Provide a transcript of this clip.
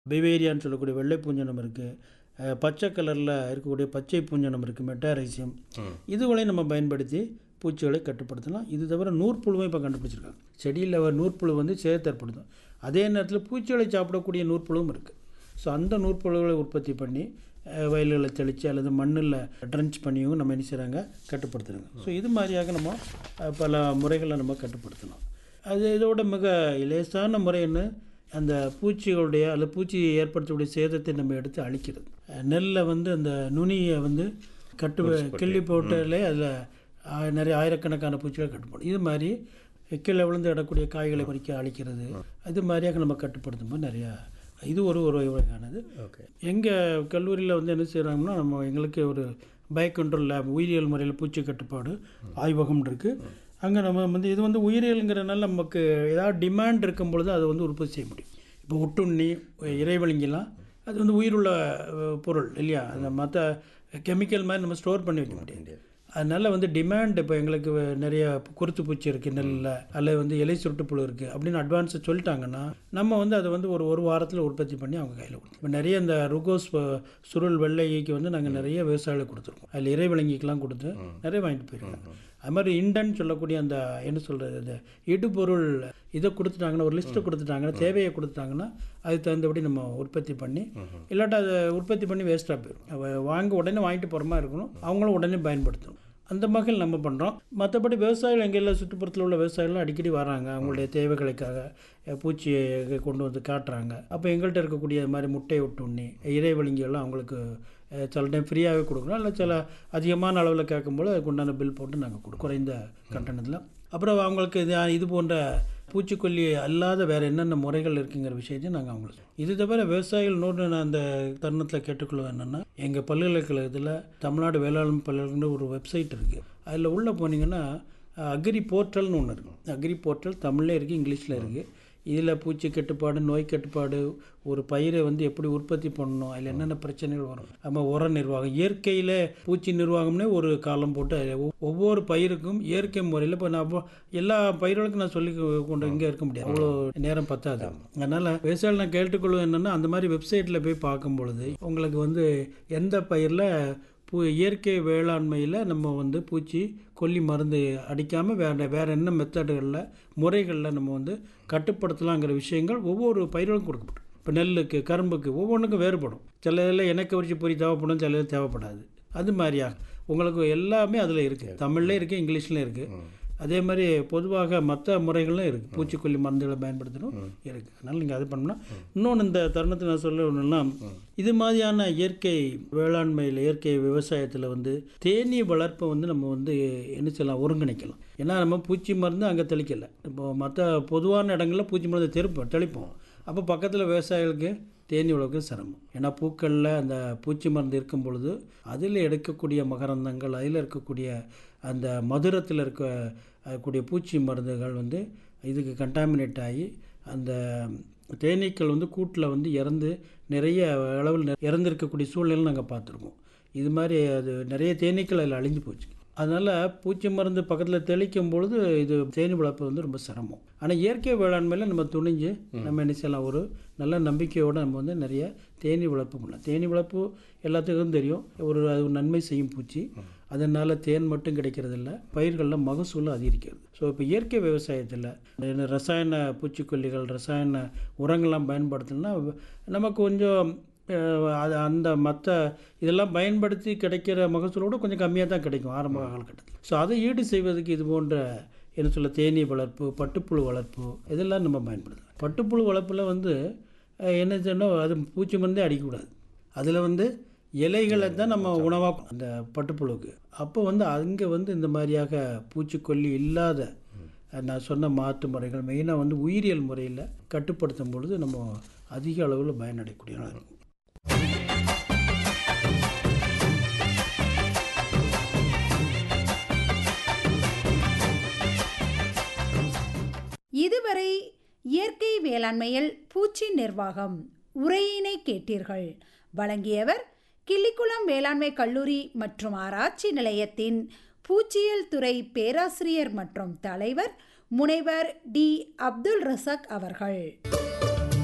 பெவேரியான்னு சொல்லக்கூடிய வெள்ளை பூஞ்சனம் இருக்குது பச்சை கலரில் இருக்கக்கூடிய பச்சை பூஞ்சனம் இருக்குது மெட்டாரைசியம் இதுகளையும் நம்ம பயன்படுத்தி பூச்சிகளை கட்டுப்படுத்தலாம் இது தவிர நூற்புழுவும் இப்போ கண்டுபிடிச்சிருக்காங்க செடியில் வர நூற்புழு வந்து சேதத்தை ஏற்படுத்தும் அதே நேரத்தில் பூச்சிகளை சாப்பிடக்கூடிய நூற்புழுவும் இருக்குது ஸோ அந்த நூற்புழுகளை உற்பத்தி பண்ணி அஹ், வயல்களை தெளித்து அல்லது மண்ணில் ட்ரென்ச் பண்ணியும் நம்ம என்ன செய்கிறாங்க கட்டுப்படுத்துகிறாங்க ஸோ இது மாதிரியாக நம்ம அஹ், பல முறைகளை நம்ம கட்டுப்படுத்தலாம் அது இதோட மிக லேசான முறைன்னு அந்த பூச்சிகளுடைய அல்லது பூச்சி ஏற்படுத்தக்கூடிய சேதத்தை நம்ம எடுத்து அழிக்கிறது அஹ், நெல்லை வந்து அந்த நுனியை வந்து கட்டு கிள்ளி போட்டாலே அதில் நிறைய ஆயிரக்கணக்கான பூச்சிகளை கட்டுப்படும் இது மாதிரி கீழே விழுந்து இடக்கூடிய காய்களை பறிக்க அழிக்கிறது இது மாதிரியாக நம்ம கட்டுப்படுத்தும் போது நிறையா இது ஒரு ஒரு வகையானது ஓகே எங்கள் கல்லூரியில் வந்து என்ன செய்கிறாங்கன்னா நம்ம எங்களுக்கு ஒரு பயோ கண்ட்ரோல் லேப் உயிரியல் முறையில் பூச்சி கட்டுப்பாடு ஆய்வகம் இருக்குது அங்கே நம்ம வந்து இது வந்து உயிரியலுங்கிறனால நமக்கு ஏதாவது டிமாண்ட் இருக்கும் பொழுது அதை வந்து உற்பத்தி செய்ய முடியும் இப்போ ஒட்டுண்ணி இறைவலிங்கெல்லாம் அது வந்து உயிருள்ள அஹ், பொருள் இல்லையா அந்த மற்ற கெமிக்கல் மாதிரி நம்ம ஸ்டோர் பண்ணி வைக்க முடியாது அதனால வந்து டிமாண்ட் இப்போ எங்களுக்கு வ- நிறைய குருத்து பூச்சி இருக்குது நெல்லில் அல்லது வந்து இலை சுருட்டு புழு இருக்குது அப்படின்னு அட்வான்ஸை சொல்லிட்டாங்கன்னா நம்ம வந்து அதை வந்து ஒரு ஒரு வாரத்தில் உற்பத்தி பண்ணி அவங்க கையில் கொடுத்தோம் இப்போ நிறைய இந்த ருகோஸ் ப- சுருள் வெள்ளைக்கு வந்து நாங்கள் நிறைய விவசாயிகளுக்கு கொடுத்துருக்கோம் அதில் இறைவிலங்கிக்கெலாம் கொடுத்து நிறைய வாங்கிட்டு போயிருக்காங்க அது மாதிரி இண்டன் சொல்லக்கூடிய அந்த என்ன சொல்கிறது இந்த இடுபொருள் இதை கொடுத்துட்டாங்கன்னா ஒரு லிஸ்ட்டை கொடுத்துட்டாங்கன்னா தேவையை கொடுத்துட்டாங்கன்னா அதுக்கு தகுந்தபடி நம்ம உற்பத்தி பண்ணி இல்லாட்டா அதை உற்பத்தி பண்ணி வேஸ்ட்டாக போயிடும் அவ- வாங்க உடனே வாங்கிட்டு போகிற மாதிரி இருக்கணும் அவங்களும் உடனே பயன்படுத்தணும் அந்த வகையில் நம்ம பண்ணுறோம் மற்றபடி விவசாயிகள் எங்கெல்லாம் சுற்றுப்புறத்தில் உள்ள விவசாயிகள்லாம் அடிக்கடி வராங்க அவங்களுடைய தேவைகளுக்காக அஹ், பூச்சியை கொண்டு வந்து காட்டுறாங்க அப்போ எங்கள்கிட்ட இருக்கக்கூடிய இது மாதிரி முட்டை ஒட்டுண்ணி இறைவழிங்கெல்லாம் அவங்களுக்கு அஹ், சில டைம் ஃப்ரீயாகவே கொடுக்குறோம் இல்லை சில அதிகமான அளவில் கேட்கும்போது அதுக்கு உண்டான பில் போட்டு நாங்கள் கொடுக்குறோம் குறைந்த கட்டணத்தில் அப்புறம் அவங்களுக்கு இது இது போன்ற பூச்சிக்கொல்லி அல்லாத வேறு என்னென்ன முறைகள் இருக்குங்கிற விஷயத்தையும் நாங்கள் அவங்களுக்கு சொல்லுவோம். இது தவிர விவசாயிகள் நோட்டு நான் அந்த தருணத்தில் கேட்டுக்கொள்வேன் என்னென்னா எங்கள் பல்கலைக்கழகத்தில் தமிழ்நாடு வேளாண் பல்கலைக்கழகம் ஒரு வெப்சைட் இருக்குது அதில் உள்ளே போனீங்கன்னா அக்ரி போர்ட்டல்னு ஒன்று இருக்குது அக்ரி போர்ட்டல் தமிழ்லேயே இருக்குது இங்கிலீஷில் இருக்குது இதில் பூச்சி கட்டுப்பாடு நோய் கட்டுப்பாடு ஒரு பயிரை வந்து எப்படி உற்பத்தி பண்ணணும் அதில் என்னென்ன பிரச்சனைகள் வரும் நம்ம உர நிர்வாகம் இயற்கையில் பூச்சி நிர்வாகம்னே ஒரு காலம் போட்டு அதுல ஒவ்- ஒவ்வொரு பயிருக்கும் இயற்கை முறையில் இப்போ நான் அப்போ எல்லா பயிர்களுக்கும் நான் சொல்லி கொண்டு இங்கே இருக்க முடியாது அவ்வளோ நேரம் பத்தாது அதனால் விவசாயிகள் நான் கேட்டுக்கொள்வது என்னென்னா அந்த மாதிரி வெப்சைட்டில் போய் பார்க்கும் பொழுது உங்களுக்கு வந்து எந்த பயிரில் பூ இயற்கை வேளாண்மையில் நம்ம வந்து பூச்சி கொல்லி மருந்து அடிக்காமல் வேறு வேறு என்ன மெத்தடுகளில் முறைகளில் நம்ம வந்து கட்டுப்படுத்தலாங்கிற விஷயங்கள் ஒவ்வொரு பயிர்களுக்கும் கொடுக்கப்படும் இப்போ நெல்லுக்கு கரும்புக்கு ஒவ்வொன்றுக்கும் வேறுபடும் சில இதில் இணக்க வரிச்சு பொறி தேவைப்படும் சில இதில் தேவைப்படாது அது மாதிரியாக உங்களுக்கு எல்லாமே அதில் இருக்குது தமிழ்லேயும் இருக்குது இங்கிலீஷ்லேயும் இருக்குது அதே மாதிரி பொதுவாக மற்ற முறைகளும் இருக்குது பூச்சிக்கொல்லி மருந்துகளை பயன்படுத்தணும் இருக்குது அதனால் நீங்கள் அது பண்ணணும் இன்னொன்று இந்த தருணத்தில் நான் சொல்ல ஒன்றுனா இது மாதிரியான இயற்கை வேளாண்மையில் இயற்கை விவசாயத்தில் வந்து தேனீ வளர்ப்பை வந்து நம்ம வந்து என்ன செய்யலாம் ஒருங்கிணைக்கலாம் ஏன்னா நம்ம பூச்சி மருந்து அங்கே தெளிக்கலை இப்போ மற்ற பொதுவான இடங்களில் பூச்சி மருந்து தெளிப்போம் தெளிப்போம் அப்போ பக்கத்தில் விவசாயிகளுக்கு தேனி வளர்க்க சிரமம் ஏன்னா பூக்களில் அந்த பூச்சி மருந்து இருக்கும் பொழுது அதில் எடுக்கக்கூடிய மகரந்தங்கள் அதில் இருக்கக்கூடிய அந்த மதுரத்தில் இருக்க அஹ், கூடிய பூச்சி மருந்துகள் வந்து இதுக்கு கண்டாமினேட் ஆகி அந்த தேனீக்கள் வந்து கூட்டில் வந்து இறந்து நிறைய அளவில் நெ- இறந்திருக்கக்கூடிய சூழ்நிலை நாங்கள் பார்த்துருக்கோம் இது மாதிரி அது நிறைய தேனீக்கள் அதில் அழிஞ்சு போச்சு அதனால் பூச்சி மருந்து பக்கத்தில் தெளிக்கும் பொழுது இது தேனி வளர்ப்பு வந்து ரொம்ப சிரமம் ஆனால் இயற்கை வேளாண்மையில் நம்ம துணிஞ்சு நம்ம என்ன செய்யலாம் ஒரு நல்ல நம்பிக்கையோடு நம்ம வந்து நிறைய தேனி வளர்ப்பு பண்ணலாம் தேனி வளர்ப்பு எல்லாத்துக்கும் தெரியும் ஒரு அது ஒரு நன்மை செய்யும் பூச்சி அதனால் தேன் மட்டும் கிடைக்கிறதில்ல பயிர்களில் மகசூல் அதிகரிக்கிறது ஸோ இப்போ இயற்கை விவசாயத்தில் ரசாயன பூச்சிக்கொல்லிகள் ரசாயன உரங்கள்லாம் பயன்படுத்தணும்னா நமக்கு கொஞ்சம் அஹ், அது அந்த மற்ற இதெல்லாம் பயன்படுத்தி கிடைக்கிற மகசூலோட கொஞ்சம் கம்மியாக தான் கிடைக்கும் ஆரம்ப காலகட்டத்தில் ஸோ அதை ஈடு செய்வதற்கு இது போன்ற என்ன சொல்ல தேனீ வளர்ப்பு பட்டுப்புழு வளர்ப்பு இதெல்லாம் நம்ம பயன்படுத்தலாம் பட்டுப்புழு வளர்ப்பில் வந்து அஹ், என்ன செய்யணும் அது பூச்சி மருந்தே அடிக்கக்கூடாது அதில் வந்து இலைகளை தான் நம்ம உணவாக அந்த பட்டுப்புழுக்கு அப்போ வந்து அங்கே வந்து இந்த மாதிரியாக பூச்சிக்கொல்லி இல்லாத அஹ், நான் சொன்ன மாற்று முறைகள் மெயினாக வந்து உயிரியல் முறையில் கட்டுப்படுத்தும் பொழுது நம்ம அதிக அளவில் பயனடையக்கூடியதாக இருக்கும் இதுவரை இயற்கை வேளாண்மையில் பூச்சி நிர்வாகம் உரையினை கேட்டீர்கள் வழங்கியவர் கிள்ளிக்குளம் வேளாண்மை கல்லூரி மற்றும் ஆராய்ச்சி நிலையத்தின் பூச்சியியல் துறை பேராசிரியர் மற்றும் தலைவர் முனைவர் டி அப்துல் ரசக் அவர்கள்